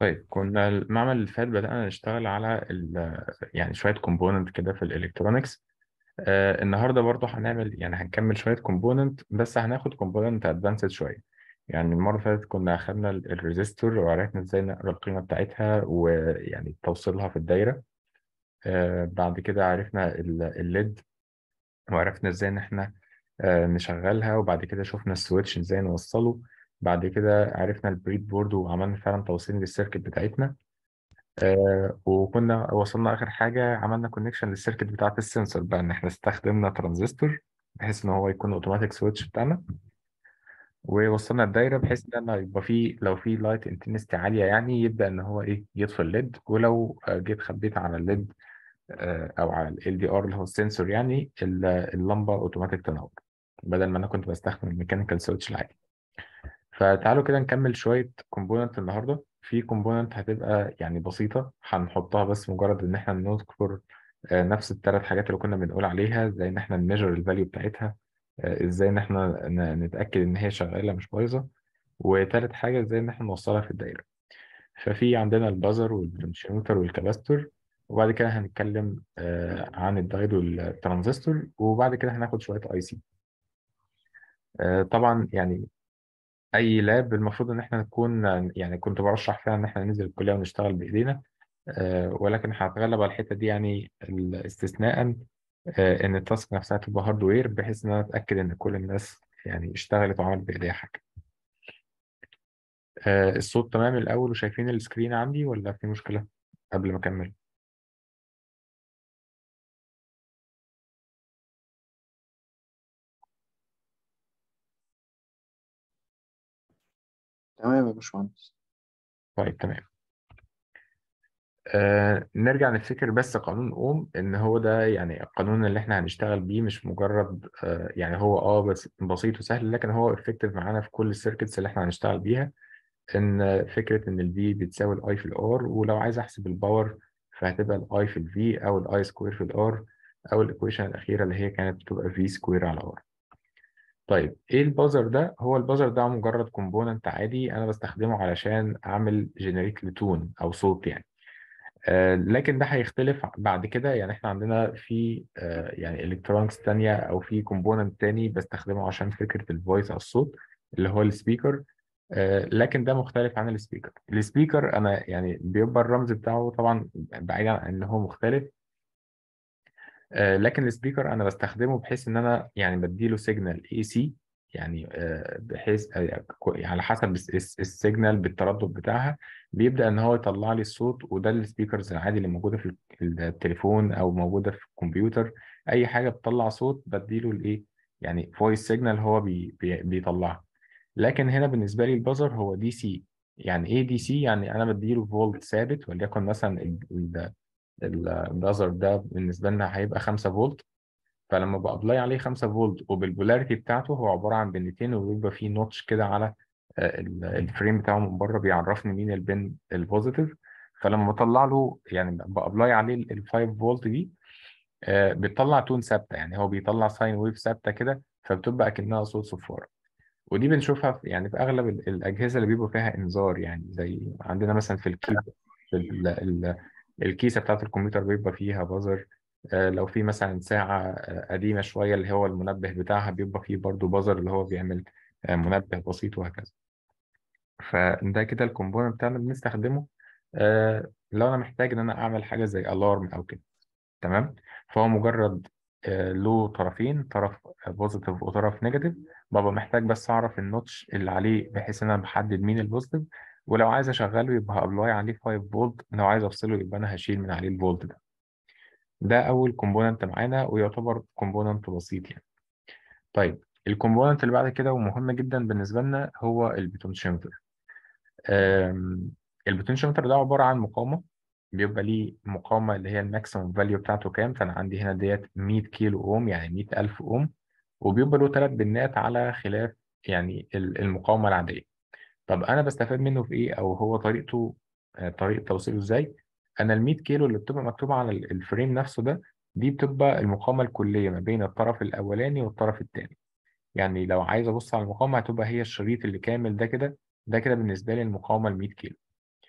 طيب كنا المعمل اللي فات بدأنا نشتغل على ال يعني شوية كومبوننت كده في الإلكترونيكس آه النهاردة برضو هنعمل يعني هنكمل شوية كومبوننت بس هناخد كومبوننت أدفانسد شوية يعني المرة اللي فاتت كنا أخدنا الريزيستور وعرفنا إزاي نقرا القيمة بتاعتها ويعني توصيلها في الدايرة آه بعد كده عرفنا الليد وعرفنا إزاي إن إحنا آه نشغلها وبعد كده شفنا السويتش إزاي نوصله بعد كده عرفنا البريد بورد وعملنا فعلا توصيل للسيركت بتاعتنا آه وكنا وصلنا آخر حاجة عملنا كونكشن للسيركت بتاعة السنسور بقى إن إحنا استخدمنا ترانزستور بحيث إن هو يكون أوتوماتيك سويتش بتاعنا ووصلنا الدايرة بحيث إن أنا يبقى فيه لو في لايت انتنستي عالية يعني يبدأ إن هو إيه يطفي الليد ولو آه، جيت خبيت على الليد آه، أو على ال LDR اللي هو السنسور يعني ال- اللمبة أوتوماتيك تنور بدل ما أنا كنت بستخدم الميكانيكال سويتش العادي فتعالوا كده نكمل شوية كومبوننت النهاردة في كومبوننت هتبقى يعني بسيطة هنحطها بس مجرد إن إحنا نذكر آه، نفس الثلاث حاجات اللي كنا بنقول عليها زي إن إحنا نميجر الفاليو بتاعتها آه، إزاي إن إحنا ن- نتأكد إن هي شغالة مش بايظة وتالت حاجة إزاي إن إحنا نوصلها في الدايرة ففي عندنا البازر والبوتنشيومتر والكاباستور وبعد كده هنتكلم آه، عن الدايود والترانزستور وبعد كده هناخد شوية أي سي طبعا يعني اي لاب المفروض ان احنا نكون يعني كنت برشح فيها ان احنا ننزل الكليه ونشتغل بايدينا آه، ولكن هتغلب على الحته دي يعني ال- استثناء آه، ان التاسك نفسها تبقى هاردوير بحيث ان انا اتاكد ان كل الناس يعني اشتغلت وعملت بايديها حاجه آه، الصوت تمام الاول وشايفين السكرين عندي ولا في مشكله قبل ما اكمل تمام يا باشمهندس طيب تمام آه نرجع نفتكر بس قانون اوم ان هو ده يعني القانون اللي احنا هنشتغل بيه مش مجرد آه يعني هو اه بس بسيط وسهل لكن هو افكتيف معانا في كل السيركتس اللي احنا هنشتغل بيها ان فكره ان الفي بتساوي الاي في الار ولو عايز احسب الباور فهتبقى الاي في الفي او الاي سكوير في الار او الايكويشن الاخيره اللي هي كانت بتبقى في سكوير على ار طيب ايه البازر ده هو البازر ده مجرد كومبوننت عادي انا بستخدمه علشان اعمل جنريت لتون او صوت يعني آه، لكن ده هيختلف بعد كده يعني احنا عندنا في آه، يعني الكترونكس تانية او في كومبوننت تاني بستخدمه عشان فكرة الفويس او الصوت اللي هو السبيكر آه، لكن ده مختلف عن السبيكر السبيكر انا يعني بيبقى الرمز بتاعه طبعا بعيدا عن ان هو مختلف آه، لكن السبيكر انا بستخدمه بحيث ان انا يعني بديله سيجنال اي سي يعني آه، بحيث آه، كو- على حسب الس- الس- السيجنال بالتردد بتاعها بيبدأ ان هو يطلع لي الصوت وده السبيكرز العادي اللي موجوده في التليفون او موجوده في الكمبيوتر اي حاجه بتطلع صوت بديله الايه يعني فويس سيجنال هو بي بي بيطلعها لكن هنا بالنسبه لي البزر هو دي سي يعني ايه دي سي يعني انا بديله فولت ثابت وليكن مثلا البازر ده بالنسبه لنا هيبقى 5 فولت فلما بابلاي عليه 5 فولت وبالبولاريتي بتاعته هو عباره عن بنتين وبيبقى فيه نوتش كده على آه، ال- الفريم بتاعه من بره بيعرفني مين البن البوزيتيف فلما بطلع له يعني بابلاي عليه ال 5 فولت دي آه، بتطلع تون ثابته يعني هو بيطلع ساين ويف ثابته كده فبتبقى اكنها صوت صفاره ودي بنشوفها في يعني في اغلب ال- الاجهزه اللي بيبقى فيها انذار يعني زي عندنا مثلا في الكيس في ال- ال- الكيسه بتاعت الكمبيوتر بيبقى فيها بازر آه، لو في مثلا ساعه آه، قديمه شويه اللي هو المنبه بتاعها بيبقى فيه برضو بازر اللي هو بيعمل آه، منبه بسيط وهكذا فده كده الكومبوننت بتاعنا بنستخدمه آه، لو انا محتاج ان انا اعمل حاجه زي الارم او كده تمام فهو مجرد آه، له طرفين طرف بوزيتيف وطرف نيجاتيف ببقى محتاج بس اعرف النوتش اللي عليه بحيث ان انا بحدد مين البوزيتيف ولو عايز اشغله يبقى هابلاي عليه 5 فولت لو عايز افصله يبقى انا هشيل من عليه الفولت ده ده اول كومبوننت معانا ويعتبر كومبوننت بسيط يعني طيب الكومبوننت اللي بعد كده ومهم جدا بالنسبه لنا هو البوتنشيومتر البوتنشيومتر ده عباره عن مقاومه بيبقى ليه مقاومه اللي هي الماكسيمم فاليو بتاعته كام فانا عندي هنا ديت 100 كيلو اوم يعني 100000 اوم وبيبقى له ثلاث بنات على خلاف يعني ال- المقاومه العاديه طب انا بستفاد منه في ايه او هو طريقته آه، طريقه توصيله ازاي انا ال 100 كيلو اللي بتبقى مكتوبه على ال- الفريم نفسه ده دي بتبقى المقاومه الكليه ما بين الطرف الاولاني والطرف الثاني يعني لو عايز ابص على المقاومه هتبقى هي الشريط اللي كامل ده كده ده كده بالنسبه لي المقاومه ال 100 كيلو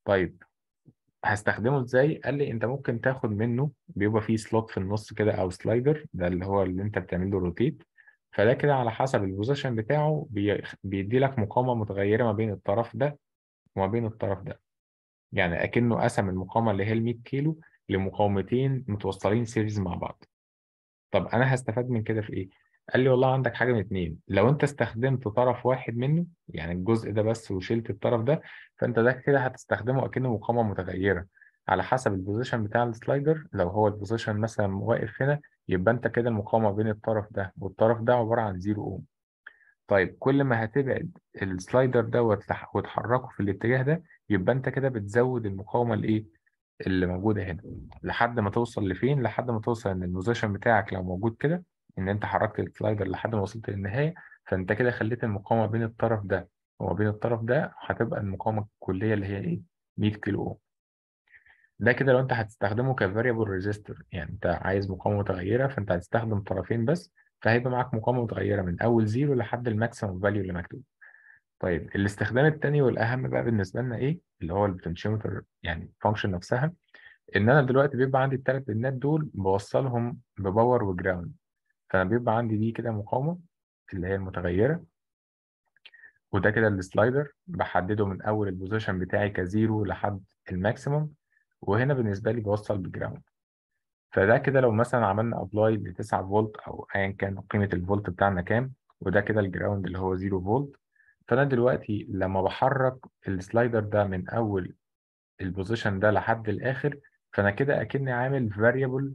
طيب هستخدمه ازاي قال لي انت ممكن تاخد منه بيبقى فيه سلوت في النص كده او سلايدر ده اللي هو اللي انت بتعمل له روتيت فده كده على حسب البوزيشن بتاعه بي... بيدي لك مقاومه متغيره ما بين الطرف ده وما بين الطرف ده يعني اكنه قسم المقاومه اللي هي ال 100 كيلو لمقاومتين متوصلين سيريز مع بعض طب انا هستفاد من كده في ايه قال لي والله عندك حاجه من اتنين لو انت استخدمت طرف واحد منه يعني الجزء ده بس وشلت الطرف ده فانت ده كده هتستخدمه اكنه مقاومه متغيره على حسب البوزيشن بتاع السلايدر لو هو البوزيشن مثلا واقف هنا يبقى انت كده المقاومه بين الطرف ده والطرف ده عباره عن زيرو اوم طيب كل ما هتبعد السلايدر دوت لح- وتحركه في الاتجاه ده يبقى انت كده بتزود المقاومه الايه اللي موجوده هنا لحد ما توصل لفين لحد ما توصل ان البوزيشن بتاعك لو موجود كده ان انت حركت السلايدر لحد ما وصلت للنهايه فانت كده خليت المقاومه بين الطرف ده وما بين الطرف ده هتبقى المقاومه الكليه اللي هي ايه 100 كيلو اوم ده كده لو انت هتستخدمه كفاريبل ريزيستور يعني انت عايز مقاومه متغيره فانت هتستخدم طرفين بس فهيبقى معاك مقاومه متغيره من اول زيرو لحد الماكسيمم فاليو اللي مكتوب طيب الاستخدام التاني والاهم بقى بالنسبه لنا ايه اللي هو البوتنشيومتر يعني الفانكشن نفسها ان انا دلوقتي بيبقى عندي الثلاث بنات دول بوصلهم بباور وجراوند فانا بيبقى عندي دي كده مقاومه اللي هي المتغيره وده كده السلايدر بحدده من اول البوزيشن بتاعي كزيرو لحد الماكسيموم وهنا بالنسبه لي بوصل بجراوند فده كده لو مثلا عملنا ابلاي ل 9 فولت او ايا كان قيمه الفولت بتاعنا كام وده كده الجراوند اللي هو 0 فولت فانا دلوقتي لما بحرك السلايدر ده من اول البوزيشن ده لحد الاخر فانا كده اكني عامل فاريبل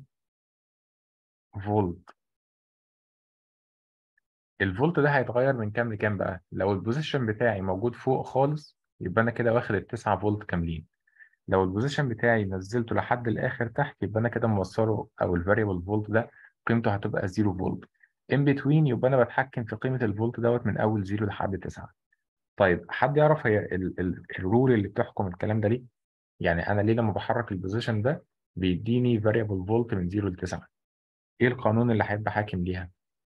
فولت الفولت ده هيتغير من كام لكام بقى لو البوزيشن بتاعي موجود فوق خالص يبقى انا كده واخد ال 9 فولت كاملين لو البوزيشن بتاعي نزلته لحد الاخر تحت يبقى انا كده موصله او الفاريبل فولت ده قيمته هتبقى 0 فولت ان بتوين يبقى انا بتحكم في قيمه الفولت دوت من اول 0 لحد 9 طيب حد يعرف هي ال ال الرول اللي بتحكم الكلام ده ليه يعني انا ليه لما بحرك البوزيشن ده بيديني فاريبل فولت من 0 ل 9 ايه القانون اللي هيبقى حاكم ليها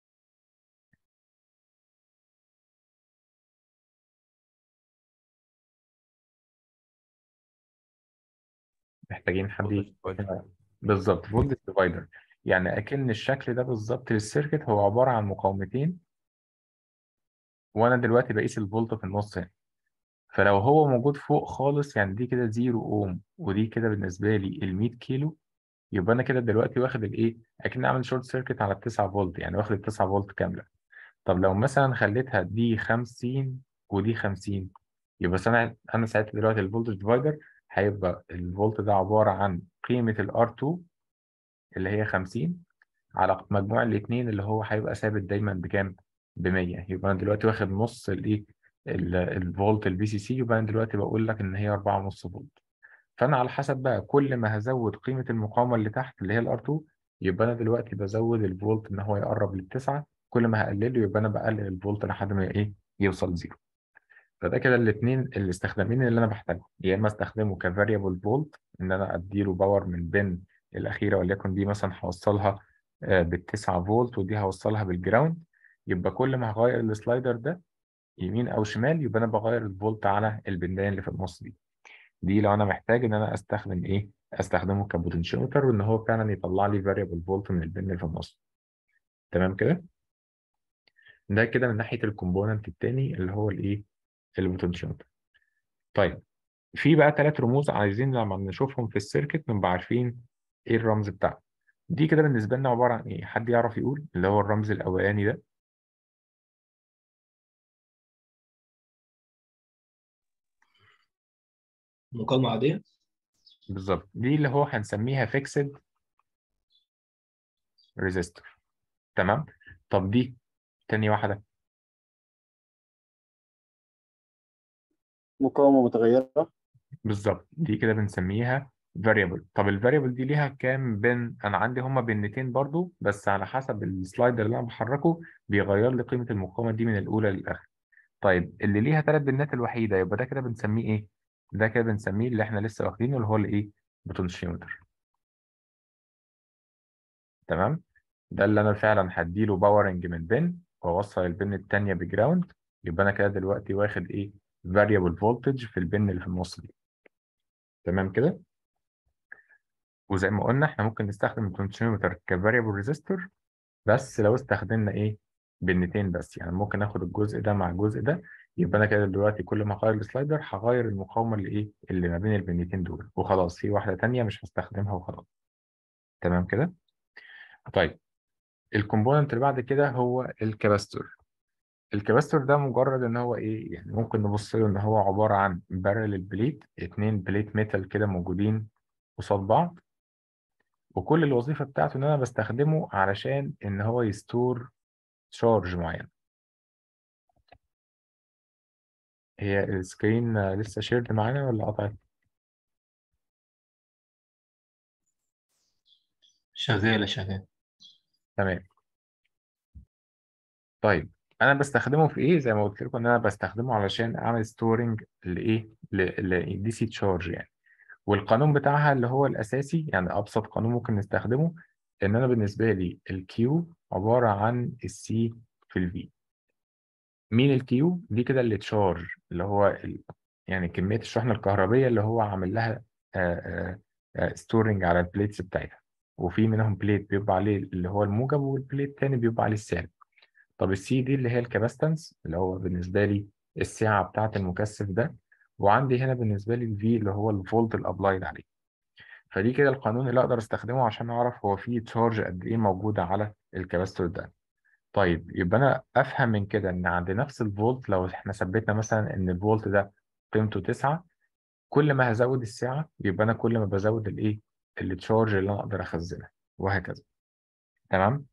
محتاجين حد فولتج ي- ديفايدر بالظبط فولتج ديفايدر يعني اكن الشكل ده بالظبط للسيركت هو عباره عن مقاومتين وانا دلوقتي بقيس الفولت في النص هنا فلو هو موجود فوق خالص يعني دي كده 0 اوم ودي كده بالنسبه لي ال 100 كيلو يبقى انا كده دلوقتي واخد الايه اكن عامل شورت سيركت على ال 9 فولت يعني واخد ال 9 فولت كامله طب لو مثلا خليتها دي 50 ودي 50 يبقى انا انا ساعتها دلوقتي الفولتج ديفايدر هيبقى الفولت ده عباره عن قيمه ال R2 اللي هي 50 على مجموع الاثنين اللي هو هيبقى ثابت دايما بكام؟ ب 100 يبقى انا دلوقتي واخد نص الايه ال- الفولت البي سي سي يبقى انا دلوقتي بقول لك ان هي 4.5 فولت فانا على حسب بقى كل ما هزود قيمه المقاومه اللي تحت اللي هي الار 2 يبقى انا دلوقتي بزود الفولت ان هو يقرب للتسعه كل ما هقلله يبقى انا بقلل الفولت لحد ما ايه يوصل زيرو فده كده الاثنين الاستخدامين اللي انا بحتاجهم يا اما استخدمه كفاريبل فولت ان انا اديله باور من بين الاخيره وليكن دي مثلا هوصلها آه، بالتسعة فولت ودي هوصلها بالجراوند يبقى كل ما هغير السلايدر ده يمين او شمال يبقى انا بغير الفولت على البندان اللي في النص دي دي لو انا محتاج ان انا استخدم ايه استخدمه كبوتنشيومتر وان هو فعلا يطلع لي فاريبل فولت من البن اللي في النص تمام كده ده كده من ناحيه الكومبوننت التاني اللي هو الايه البوتنشيومتر طيب في بقى ثلاث رموز عايزين لما نشوفهم في السيركت نبقى عارفين ايه الرمز بتاعه دي كده بالنسبه لنا عباره عن ايه حد يعرف يقول اللي هو الرمز الاولاني ده مقاومة عادية بالظبط دي اللي هو هنسميها فيكسد ريزيستور تمام طب دي تاني واحده مقاومة متغيرة بالظبط دي كده بنسميها variable طب الفاريبل دي ليها كام بن انا عندي هما بنتين برضو بس على حسب السلايدر اللي انا بحركه بيغير لي قيمه المقاومه دي من الاولى للاخر طيب اللي ليها ثلاث بنات الوحيده يبقى ده كده بنسميه ايه ده كده بنسميه اللي احنا لسه واخدينه اللي هو الايه بوتنشيومتر تمام ده اللي انا فعلا هديله باورنج من بن واوصل البن التانية بجراوند يبقى انا كده دلوقتي واخد ايه variable voltage في البن اللي في النص دي تمام كده وزي ما قلنا احنا ممكن نستخدم البوتنشيومتر كفاريبل ريزيستور بس لو استخدمنا ايه بنتين بس يعني ممكن اخد الجزء ده مع الجزء ده يبقى انا كده دلوقتي كل ما اغير السلايدر هغير المقاومه اللي ايه اللي ما بين البنتين دول وخلاص في واحده تانية مش هستخدمها وخلاص تمام كده طيب الكومبوننت اللي بعد كده هو الكاباستور الكاباستور ده مجرد ان هو ايه يعني ممكن نبص له ان هو عباره عن بارل بليت اتنين بليت ميتال كده موجودين قصاد بعض وكل الوظيفه بتاعته ان انا بستخدمه علشان ان هو يستور شارج معين هي السكرين آه، لسه شيرد معانا ولا قطعت شغالة شغالة تمام طيب انا بستخدمه في ايه زي ما قلت لكم ان انا بستخدمه علشان اعمل ستورنج لايه لدي سي تشارج يعني والقانون بتاعها اللي هو الاساسي يعني ابسط قانون ممكن نستخدمه ان انا بالنسبه لي الكيو عباره عن السي في الفي مين الكيو دي كده اللي تشارج اللي هو ال... يعني كميه الشحنه الكهربيه اللي هو عامل لها ستورنج على البليتس بتاعتها وفي منهم بليت بيبقى عليه اللي هو الموجب والبليت التاني بيبقى عليه السالب طب السي دي اللي هي الكاباستنس اللي هو بالنسبه لي السعه بتاعه المكثف ده وعندي هنا بالنسبه لي الفي اللي هو الفولت الابلايد عليه فدي كده القانون اللي اقدر استخدمه عشان اعرف هو فيه تشارج قد ايه موجوده على الكاباستور ده طيب يبقى انا افهم من كده ان عند نفس الفولت لو احنا ثبتنا مثلا ان الفولت ده قيمته 9 كل ما هزود السعه يبقى انا كل ما بزود الايه التشارج اللي انا اقدر اخزنها وهكذا تمام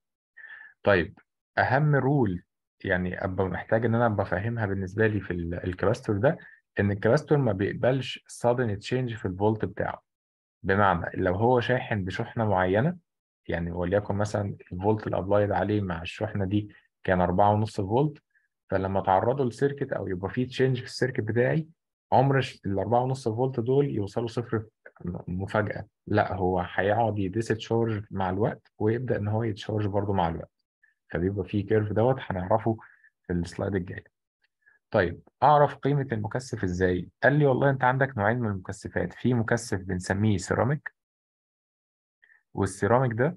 طيب اهم رول يعني ابقى محتاج ان انا ابقى فاهمها بالنسبه لي في ال- الكباستور ده ان الكباستور ما بيقبلش sudden change في الفولت بتاعه بمعنى لو هو شاحن بشحنه معينه يعني وليكن مثلا الفولت الابلايد عليه مع الشحنه دي كان 4.5 فولت فلما تعرضوا لسيركت او يبقى فيه تشينج في السيركت بتاعي عمر ال 4.5 فولت دول يوصلوا صفر مفاجاه لا هو هيقعد يديستشارج مع الوقت ويبدا ان هو يتشارج برضه مع الوقت فبيبقى فيه كيرف دوت هنعرفه في السلايد الجاي طيب اعرف قيمه المكثف ازاي قال لي والله انت عندك نوعين من المكثفات في مكثف بنسميه سيراميك والسيراميك ده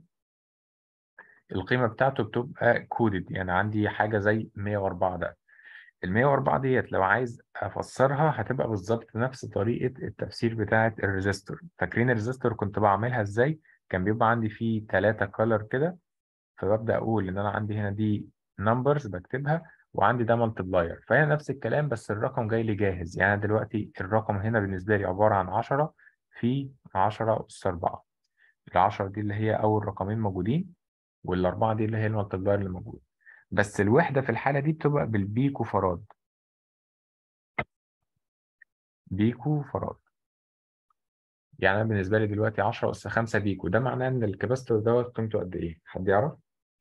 القيمه بتاعته بتبقى كودد يعني عندي حاجه زي 104 ده ال 104 ديت لو عايز افسرها هتبقى بالظبط نفس طريقه التفسير بتاعه الريزيستور فاكرين الريزيستور كنت بعملها ازاي كان بيبقى عندي فيه ثلاثه كولر كده فببدأ أقول إن أنا عندي هنا دي نمبرز بكتبها وعندي ده ملتبلاير فهي نفس الكلام بس الرقم جاي لي جاهز يعني أنا دلوقتي الرقم هنا بالنسبة لي عبارة عن 10 في 10 أس 4 ال 10 دي اللي هي أول رقمين موجودين والأربعة دي اللي هي الملتبلاير اللي موجود بس الوحدة في الحالة دي بتبقى بالبيكو فراد بيكو فراد يعني أنا بالنسبة لي دلوقتي 10 أس 5 بيكو ده معناه إن الكباستور دوت قيمته قد إيه؟ حد يعرف؟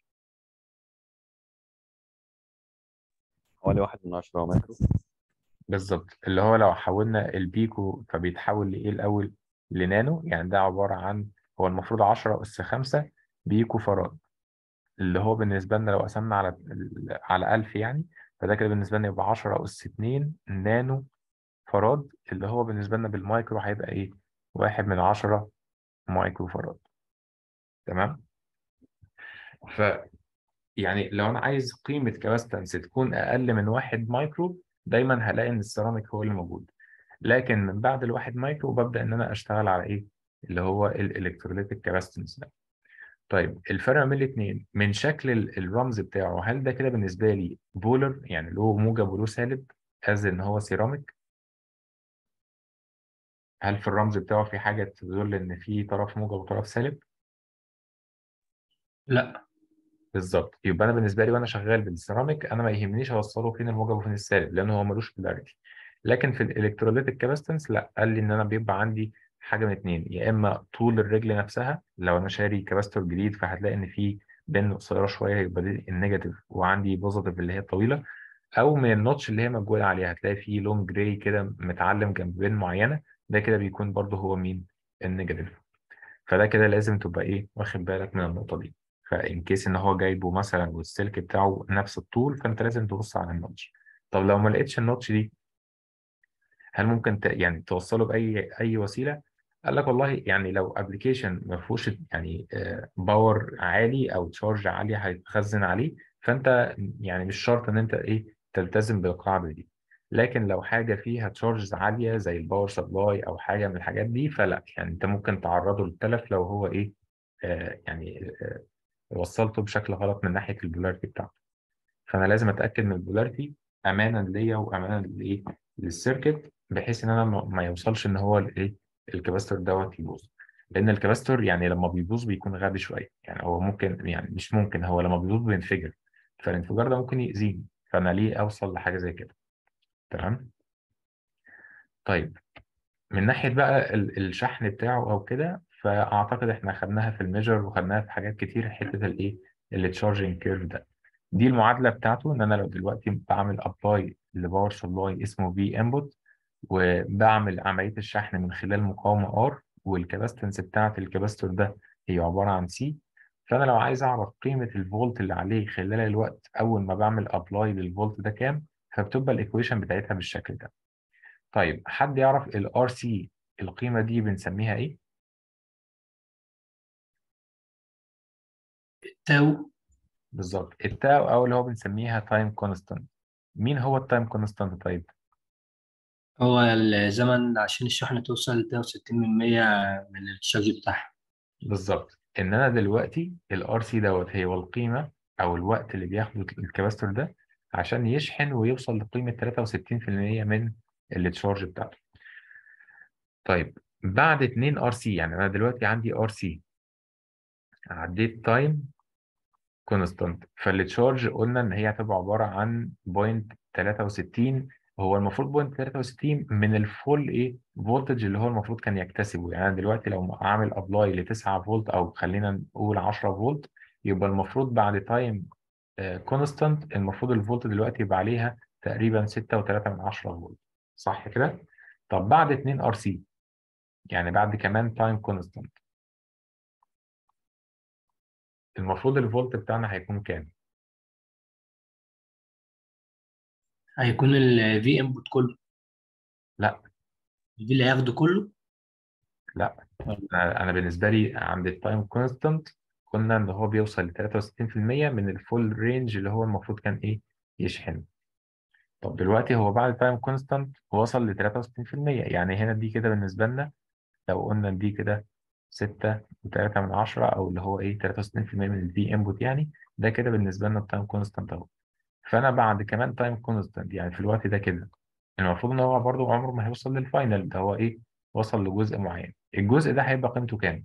حوالي واحد من عشرة مايكرو بالظبط اللي هو لو حولنا البيكو فبيتحول لإيه الأول لنانو يعني ده عبارة عن هو المفروض 10 أس 5 بيكو فراد اللي هو بالنسبة لنا لو قسمنا على على 1000 يعني فده كده بالنسبة لنا يبقى 10 أس 2 نانو فراد اللي هو بالنسبة لنا بالمايكرو هيبقى إيه؟ واحد من عشرة مايكرو فراد تمام؟ ف يعني لو أنا عايز قيمة كاباستنس تكون أقل من واحد مايكرو دايما هلاقي إن السيراميك هو اللي موجود لكن من بعد الواحد مايكرو ببدأ إن أنا أشتغل على إيه؟ اللي هو الإلكتروليتيك كاباستنس ده. طيب الفرق بين الاثنين من شكل ال- الرمز بتاعه هل ده كده بالنسبة لي بولر يعني له موجب وله سالب از إن هو سيراميك؟ هل في الرمز بتاعه في حاجة تدل إن في طرف موجب وطرف سالب؟ لا بالظبط يبقى انا بالنسبه لي وانا شغال بالسيراميك انا ما يهمنيش اوصله فين الموجب وفين السالب لان هو ملوش بولاريتي لكن في الالكتروليتيك كاباستنس لا قال لي ان انا بيبقى عندي حاجه من اتنين يا اما طول الرجل نفسها لو انا شاري كاباستور جديد فهتلاقي ان في بين قصيره شويه يبقى دي النيجاتيف وعندي بوزيتيف اللي هي الطويله او من النوتش اللي هي موجوده عليها هتلاقي في لون جراي كده متعلم جنب بين معينه ده كده بيكون برضه هو مين النيجاتيف فده كده لازم تبقى ايه واخد بالك من النقطه دي فإن كيس إن هو جايبه مثلا والسلك بتاعه نفس الطول فأنت لازم تبص على النوتش طب لو ما لقيتش النوتش دي هل ممكن ت... يعني توصله باي اي وسيله قال لك والله يعني لو ابلكيشن ما فيهوش يعني باور عالي او تشارج عاليه هيتخزن عليه فانت يعني مش شرط ان انت ايه تلتزم بالقاعده دي لكن لو حاجه فيها تشارجز عاليه زي الباور سبلاي او حاجه من الحاجات دي فلا يعني انت ممكن تعرضه للتلف لو هو ايه آه يعني آه وصلته بشكل غلط من ناحيه البولاريتي بتاعته فانا لازم اتاكد من البولاريتي امانا ليا وامانا لايه للسيركت بحيث ان انا ما يوصلش ان هو الايه الكباستور دوت يبوظ لان الكباستور يعني لما بيبوظ بيكون غبي شويه يعني هو ممكن يعني مش ممكن هو لما بيبوظ بينفجر فالانفجار ده ممكن يأذيني فانا ليه اوصل لحاجه زي كده تمام طيب من ناحيه بقى الشحن بتاعه او كده فاعتقد احنا خدناها في الميجر وخدناها في حاجات كتير حته الايه التشارجنج كيرف ده دي المعادله بتاعته ان انا لو دلوقتي بعمل ابلاي لباور سبلاي اسمه في انبوت وبعمل عمليه الشحن من خلال مقاومه ار والكاباستنس بتاعه الكاباستور ده هي عباره عن سي فانا لو عايز اعرف قيمه الفولت اللي عليه خلال الوقت اول ما بعمل ابلاي للفولت ده كام فبتبقى الايكويشن بتاعتها بالشكل ده طيب حد يعرف الار سي القيمه دي بنسميها ايه تاو بالظبط التاو او اللي هو بنسميها تايم كونستانت مين هو التايم كونستانت طيب هو الزمن عشان الشحنة توصل ل 63% من الشارج بتاعها بالظبط ان انا دلوقتي الار سي دوت هي القيمه او الوقت اللي بياخده الكباستور ده عشان يشحن ويوصل لقيمه 63% من التشارج بتاعته طيب بعد 2 ار سي يعني انا دلوقتي عندي ار سي عديت تايم كونستانت فالتشارج قلنا ان هي هتبقى عباره عن بوينت 63 هو المفروض بوينت 63 من الفول ايه فولتج اللي هو المفروض كان يكتسبه يعني انا دلوقتي لو اعمل ابلاي ل 9 فولت او خلينا نقول 10 فولت يبقى المفروض بعد تايم كونستانت المفروض الفولت دلوقتي يبقى عليها تقريبا 6.3 من 10 فولت صح كده طب بعد 2 ار سي يعني بعد كمان تايم كونستانت المفروض الفولت بتاعنا هيكون كام هيكون ال V input كله لا ال V اللي هياخده كله لا انا أنا بالنسبه لي عند التايم كونستانت قلنا ان هو بيوصل ل 63% من الفول رينج اللي هو المفروض كان ايه يشحن طب دلوقتي هو بعد تايم كونستانت وصل ل 63% يعني هنا دي كده بالنسبه لنا لو قلنا دي كده 6 و3 من 10 او اللي هو ايه 63% من الفي انبوت يعني ده كده بالنسبه لنا التايم كونستانت اهو فانا بعد كمان تايم كونستانت يعني في الوقت ده كده المفروض ان هو برضه عمره ما هيوصل للفاينل ده هو ايه وصل لجزء معين الجزء ده هيبقى قيمته كام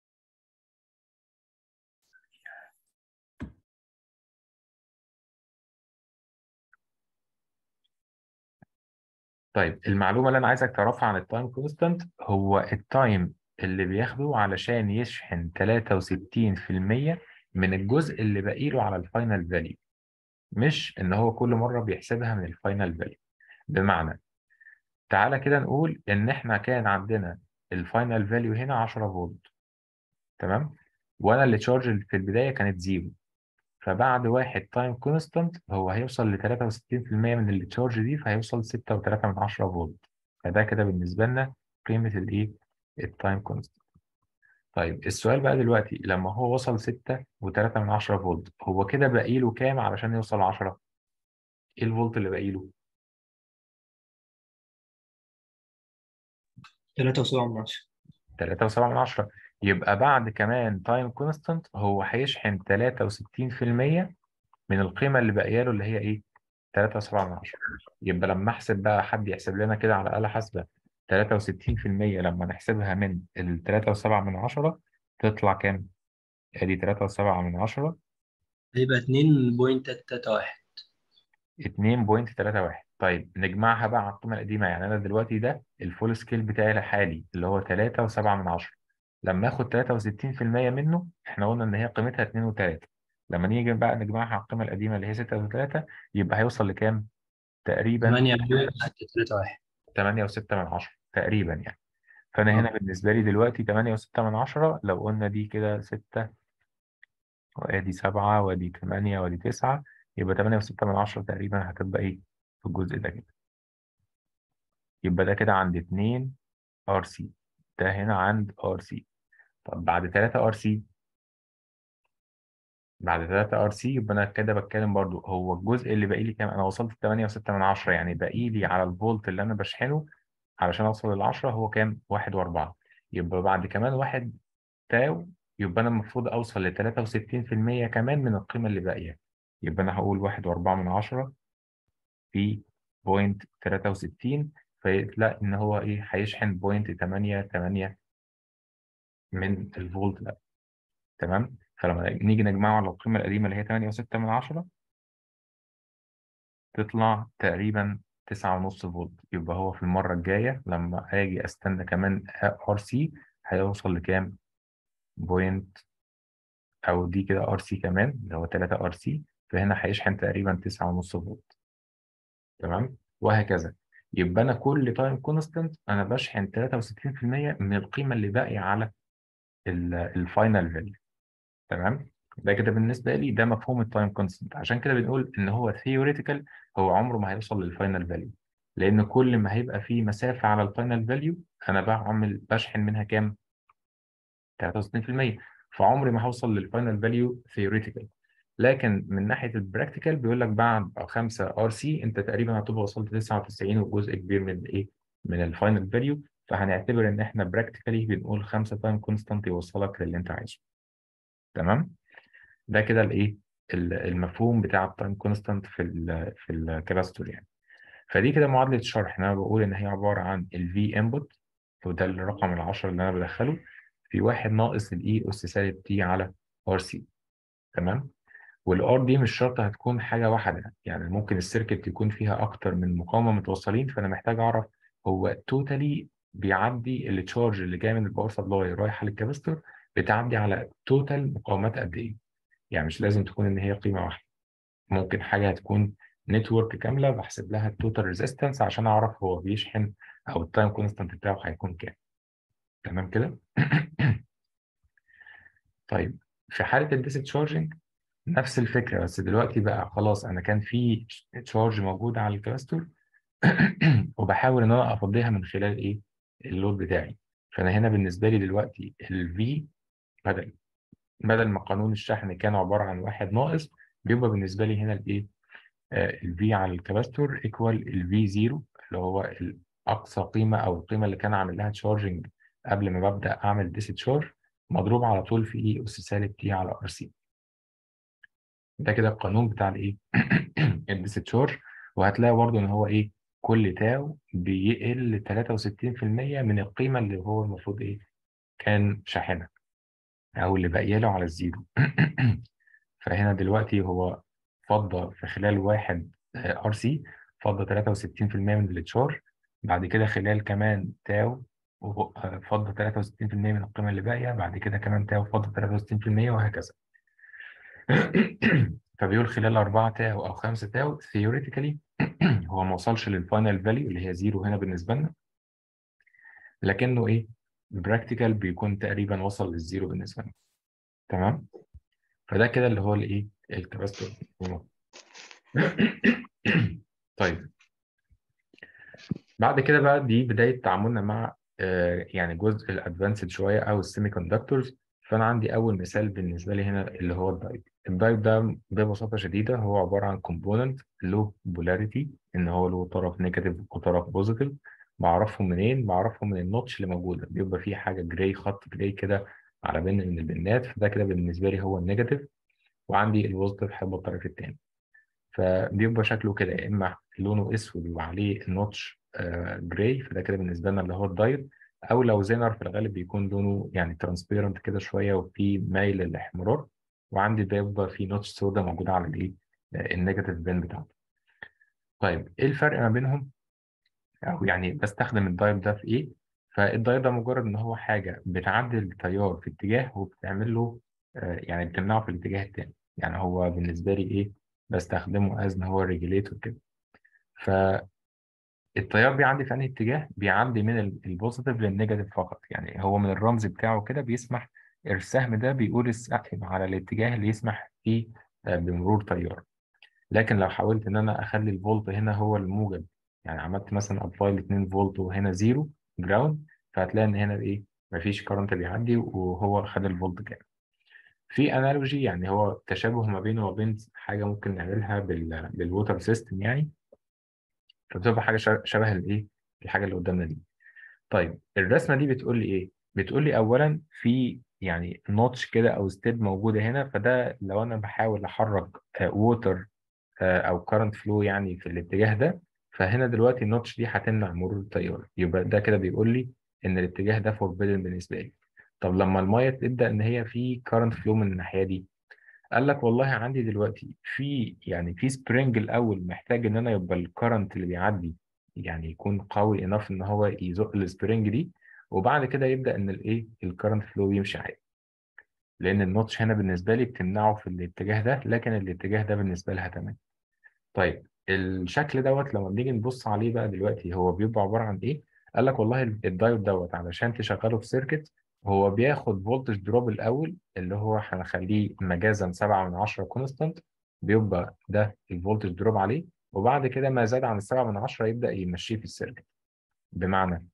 طيب المعلومه اللي انا عايزك تعرفها عن التايم كونستانت هو التايم اللي بياخده علشان يشحن 63% من الجزء اللي باقي له على الفاينل فاليو مش ان هو كل مره بيحسبها من الفاينل فاليو بمعنى تعالى كده نقول ان احنا كان عندنا الفاينل فاليو هنا 10 فولت تمام وانا اللي تشارج في البدايه كانت زيرو فبعد واحد تايم كونستانت هو هيوصل ل 63% من التشارج دي فهيوصل 6.3 من 10 فولت فده كده بالنسبه لنا قيمه الايه التايم كونستانت طيب السؤال بقى دلوقتي لما هو وصل 6.3 من 10 فولت هو كده باقي له كام علشان يوصل 10 ايه الفولت اللي باقي له 3.7 من 10 3.7 من 10 يبقى بعد كمان تايم كونستانت هو هيشحن 63% من القيمة اللي باقية له اللي هي ايه 3.7 من 10 يبقى لما احسب بقى حد يحسب لنا كده على آلة حاسبة 63% لما نحسبها من ال 3.7 من 10 تطلع كام؟ ادي 3.7 من 10 هيبقى 2.31 2.31 طيب نجمعها بقى على القيمة القديمة يعني أنا دلوقتي ده الفول سكيل بتاعي الحالي اللي هو 3.7 من 10 لما آخد 63% منه إحنا قلنا إن هي قيمتها 2 و3 لما نيجي بقى نجمعها على القيمة القديمة اللي هي 6 و3 يبقى هيوصل لكام؟ تقريبا 8.31 8 و6 من 10 تقريبا يعني فأنا هنا بالنسبة لي دلوقتي 8 و6 من 10 لو قلنا دي كده 6 وادي 7 وادي 8 وادي 9 يبقى 8 و6 من 10 تقريبا هتبقى ايه في الجزء ده كده يبقى ده كده عند 2 ار سي ده هنا عند ار سي طب بعد 3 ار سي بعد 3 ار سي يبقى انا كده بتكلم برضو هو الجزء اللي باقي لي كام انا وصلت 8 و6 من 10 يعني باقي لي على الفولت اللي انا بشحنه علشان اوصل لل 10 هو كام 1 و4 يبقى بعد كمان 1 تاو يبقى انا المفروض اوصل ل 63% كمان من القيمه اللي باقيه يبقى انا هقول 1 و4 من 10 في بوينت 63 فيتلاقي ان هو ايه هيشحن بوينت 8 8 من الفولت ده تمام فلما نيجي نجمعه على القيمه القديمه اللي هي 8 و6 من 10 تطلع تقريبا 9.5 فولت يبقى هو في المره الجايه لما اجي استنى كمان ار سي هيوصل لكام بوينت او دي كده ار سي كمان اللي هو 3 ار سي فهنا هيشحن تقريبا 9.5 فولت تمام وهكذا يبقى انا كل تايم كونستنت انا بشحن 63% من القيمه اللي باقيه على الفاينل فاليو تمام ده كده بالنسبه لي ده مفهوم التايم كونستنت عشان كده بنقول ان هو ثيوريتيكال هو عمره ما هيوصل للفاينل فاليو لان كل ما هيبقى فيه مسافه على الفاينل فاليو انا بعمل بشحن منها كام 63% فعمري ما هوصل للفاينل فاليو ثيوريتيكال لكن من ناحيه البراكتيكال بيقول لك بعد 5 ار سي انت تقريبا هتبقى وصلت 99 وجزء كبير من الايه من الفاينل فاليو فهنعتبر ان احنا براكتيكالي بنقول 5 تايم كونستانت يوصلك للي انت عايزه تمام ده كده الايه المفهوم بتاع التايم كونستانت في ال في الكاباستور يعني فدي كده معادله شرح انا بقول ان هي عباره عن الفي انبوت وده الرقم ال 10 اللي انا بدخله في واحد ناقص الاي اس سالب تي على ار سي تمام والار دي مش شرط هتكون حاجه واحده يعني ممكن السيركت يكون فيها اكتر من مقاومه متوصلين فانا محتاج اعرف هو توتالي بيعدي التشارج اللي جاي من الباور سبلاي رايحه للكاباستور بتعدي على توتال مقاومات قد ايه يعني مش لازم تكون ان هي قيمه واحده ممكن حاجه هتكون نتورك كامله بحسب لها التوتال ريزيستنس عشان اعرف هو بيشحن او التايم كونستانت بتاعه هيكون كام تمام كده طيب في حاله الديسشارجنج نفس الفكره بس دلوقتي بقى خلاص انا كان في تشارج موجود على الكاباستور وبحاول ان انا افضيها من خلال ايه اللود بتاعي فانا هنا بالنسبه لي دلوقتي الفي بدل بدل ما قانون الشحن كان عباره عن واحد ناقص بيبقى بالنسبه لي هنا الايه الفي على الكاباستور ايكوال الفي 0 اللي هو اقصى قيمه او القيمه اللي كان عامل لها تشارجنج قبل ما ببدا اعمل ديس تشارج مضروب على طول في اي اس سالب تي على ار سي ده كده القانون بتاع الايه الديس تشارج وهتلاقي برضه ان هو ايه كل تاو بيقل 63% من القيمه اللي هو المفروض ايه كان شاحنها او اللي باقيه له على الزيرو فهنا دلوقتي هو فضى في خلال واحد ار سي فضى 63% من التشارج بعد كده خلال كمان تاو فضى 63% من القيمه اللي باقيه بعد كده كمان تاو فضى 63% وهكذا فبيقول خلال 4 تاو او 5 تاو ثيوريتيكالي هو ما وصلش للفاينل فاليو اللي هي زيرو هنا بالنسبه لنا لكنه ايه براكتيكال بيكون تقريبا وصل للزيرو بالنسبه لنا تمام فده كده اللي هو الايه الكاباستور طيب بعد كده بقى دي بدايه تعاملنا مع آه يعني جزء الادفانسد شويه او السيمي كوندكتورز فانا عندي اول مثال بالنسبه لي هنا اللي هو الدايب الدايب ده ببساطه شديده هو عباره عن كومبوننت له بولاريتي ان هو له طرف نيجاتيف وطرف بوزيتيف بعرفهم منين بعرفهم من النوتش اللي موجوده بيبقى فيه حاجه جراي خط جراي كده على بين من البنات فده كده بالنسبه لي هو النيجاتيف وعندي البوزيتيف هيبقى الطرف الثاني فبيبقى شكله كده يا اما لونه اسود وعليه النوتش آه جراي فده كده بالنسبه لنا اللي هو الدايب او لو زينر في الغالب بيكون لونه يعني ترانسبيرنت كده شويه وفي مايل للاحمرار وعندي بيبقى في نوتش سودا موجوده على الايه النيجاتيف بين بتاعته طيب ايه الفرق ما بينهم او يعني بستخدم الدايب ده في ايه فالدايب ده مجرد ان هو حاجه بتعدل التيار في اتجاه وبتعمل له آه يعني بتمنعه في الاتجاه التاني يعني هو بالنسبه لي ايه بستخدمه از ان هو ريجوليتور كده ف التيار بيعدي في انهي اتجاه؟ بيعدي من البوزيتيف للنيجاتيف فقط، يعني هو من الرمز بتاعه كده بيسمح السهم ده بيقول على الاتجاه اللي يسمح فيه بمرور تيار. لكن لو حاولت ان انا اخلي الفولت هنا هو الموجب يعني عملت مثلا ابلاي ل 2 فولت وهنا زيرو جراوند فهتلاقي ان هنا ايه مفيش كرنت بيعدي وهو خد الفولت كام في انالوجي يعني هو تشابه ما بينه وبين حاجه ممكن نعملها بال بالووتر سيستم يعني فبتبقى حاجه شبه الايه الحاجه اللي قدامنا دي طيب الرسمه دي بتقول لي ايه بتقول لي اولا في يعني نوتش كده او ستيب موجوده هنا فده لو انا بحاول احرك ووتر او كارنت فلو يعني في الاتجاه ده فهنا دلوقتي النوتش دي هتمنع مرور التيار يبقى ده كده بيقول لي ان الاتجاه ده فوربيدن بالنسبه لي طب لما الميه تبدا ان هي في كارنت فلو من الناحيه دي قال لك والله عندي دلوقتي في يعني في سبرينج الاول محتاج ان انا يبقى الكرنت اللي بيعدي يعني يكون قوي انف ان هو يزق السبرينج دي وبعد كده يبدا ان الايه الكرنت فلو يمشي عادي لان النوتش هنا بالنسبه لي بتمنعه في الاتجاه ده لكن الاتجاه ده بالنسبه لها تمام طيب الشكل دوت لما بنيجي نبص عليه بقى دلوقتي هو بيبقى عباره عن ايه قال لك والله الدايود دوت علشان تشغله في سيركت هو بياخد فولتج دروب الاول اللي هو هنخليه مجازا 7 من 10 كونستانت بيبقى ده الفولتج دروب عليه وبعد كده ما زاد عن 7 من 10 يبدا يمشيه في السيركت بمعنى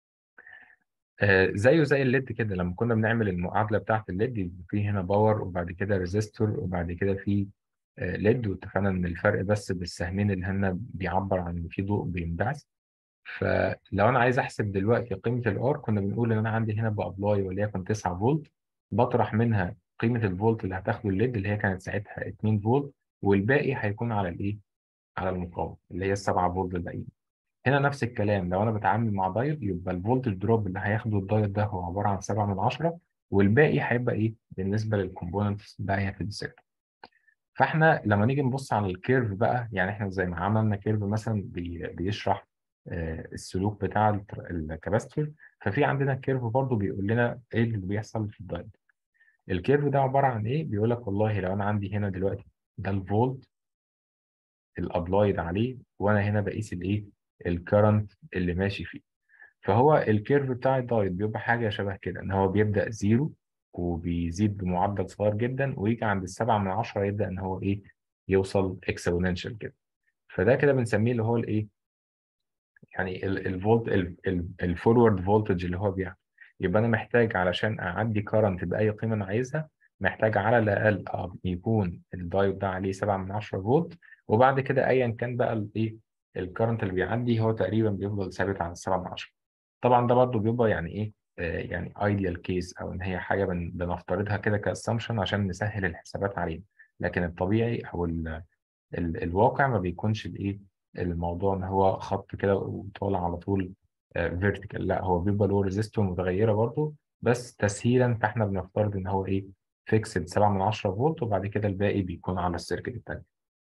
آه زيه زي الليد كده لما كنا بنعمل المعادله بتاعت الليد في هنا باور وبعد كده ريزيستور وبعد كده في آه ليد واتفقنا ان الفرق بس بالسهمين اللي هنا بيعبر عن ان في ضوء بينبعث فلو انا عايز احسب دلوقتي قيمه الار كنا بنقول ان انا عندي هنا بابلاي وليكن 9 فولت بطرح منها قيمه الفولت اللي هتاخده الليد اللي هي كانت ساعتها 2 فولت والباقي هيكون على الايه؟ على المقاومه اللي هي ال 7 فولت الباقيين. هنا نفس الكلام لو انا بتعامل مع دايود يبقى الفولتج دروب اللي هياخده الدايود ده هو عباره عن 7 من 10 والباقي هيبقى ايه؟ بالنسبه للكومبوننتس الباقيه في السيركت. فاحنا لما نيجي نبص على الكيرف بقى يعني احنا زي ما عملنا كيرف مثلا بي بيشرح السلوك بتاع الكاباستور ففي عندنا كيرف برضو بيقول لنا ايه اللي بيحصل في الدايود الكيرف ده عباره عن ايه بيقول لك والله لو انا عندي هنا دلوقتي ده الفولت الابلايد عليه وانا هنا بقيس الايه الكرنت اللي ماشي فيه فهو الكيرف بتاع الدايود بيبقى حاجه شبه كده ان هو بيبدا زيرو وبيزيد بمعدل صغير جدا ويجي عند السبعة من عشرة يبدا ان هو ايه يوصل اكسبوننشال كده فده كده بنسميه اللي هو الايه يعني الفولت الفورورد فولتج اللي هو بيعمل يبقى انا محتاج علشان اعدي كارنت باي قيمه انا عايزها محتاج على الاقل يكون الدايود ده عليه 7 من 10 فولت وبعد كده ايا كان بقى الايه الكارنت اللي بيعدي هو تقريبا بيفضل ثابت على 7 من 10 طبعا ده برضه بيبقى يعني ايه آه يعني ايديال كيس او ان هي حاجه بن بنفترضها كده كاسامبشن عشان نسهل الحسابات علينا لكن الطبيعي او ال ال الواقع ما بيكونش الايه الموضوع ان هو خط كده وطالع على طول فيرتيكال لا هو بيبقى له ريزيستور متغيره برضه بس تسهيلا فاحنا بنفترض ان هو ايه فيكسد 7 من 10 فولت وبعد كده الباقي بيكون على السيركت الثاني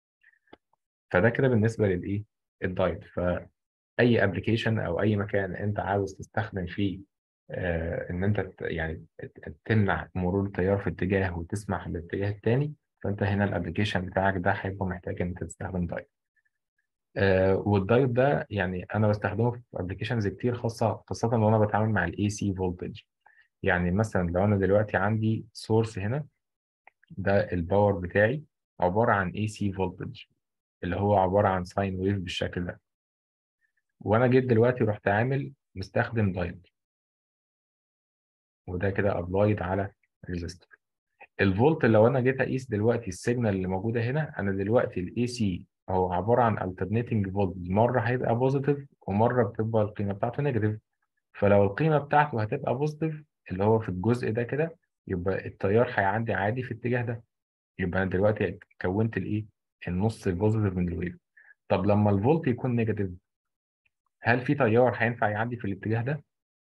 فده كده بالنسبه للايه الدايت فاي ابلكيشن او اي مكان انت عاوز تستخدم فيه آه ان انت يعني تمنع مرور التيار في اتجاه وتسمح للاتجاه الثاني فانت هنا الابلكيشن بتاعك ده هيبقى محتاج ان انت تستخدم دايت آه والدايود ده يعني انا بستخدمه في ابلكيشنز كتير خاصه خاصه لو انا بتعامل مع الاي سي فولتج يعني مثلا لو انا دلوقتي عندي سورس هنا ده الباور بتاعي عباره عن اي سي فولتج اللي هو عباره عن ساين ويف بالشكل ده وانا جيت دلوقتي رحت عامل مستخدم دايود وده كده ابلايد على ريزيستور الفولت لو انا جيت اقيس دلوقتي السيجنال اللي موجوده هنا انا دلوقتي الاي سي هو عباره عن alternating voltage مره هيبقى بوزيتيف ومره بتبقى القيمه بتاعته نيجاتيف فلو القيمه بتاعته هتبقى بوزيتيف اللي هو في الجزء ده كده يبقى التيار هيعدي عادي في الاتجاه ده يبقى انا دلوقتي كونت الايه النص البوزيتيف من الويف طب لما الفولت يكون نيجاتيف هل في تيار هينفع يعدي في الاتجاه ده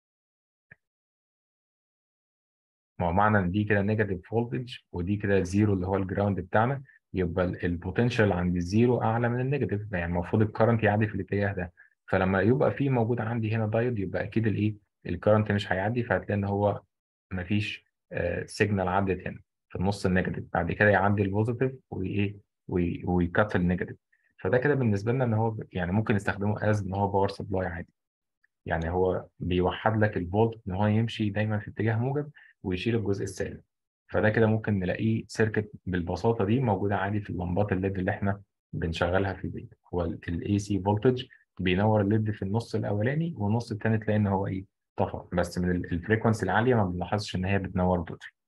ما هو معنى ان دي كده نيجاتيف فولتج ودي كده زيرو اللي هو الجراوند بتاعنا يبقى البوتنشال عند الزيرو اعلى من النيجاتيف يعني المفروض الكرنت يعدي في الاتجاه ده فلما يبقى في موجود عندي هنا دايود يبقى اكيد الايه الكرنت مش هيعدي فهتلاقي ان هو مفيش آه سيجنال عدت هنا في النص النيجاتيف بعد كده يعدي البوزيتيف وايه ويكت النيجاتيف فده كده بالنسبه لنا ان هو يعني ممكن نستخدمه از ان هو باور سبلاي عادي يعني هو بيوحد لك الفولت ان هو يمشي دايما في اتجاه موجب ويشيل الجزء السالب فده كده ممكن نلاقيه سيركت بالبساطه دي موجوده عادي في اللمبات الليد اللي احنا بنشغلها في البيت هو الاي سي فولتج بينور الليد في النص الاولاني والنص التاني تلاقي ان هو ايه طفى بس من الفريكونسي العاليه ما بنلاحظش ان هي بتنور توتال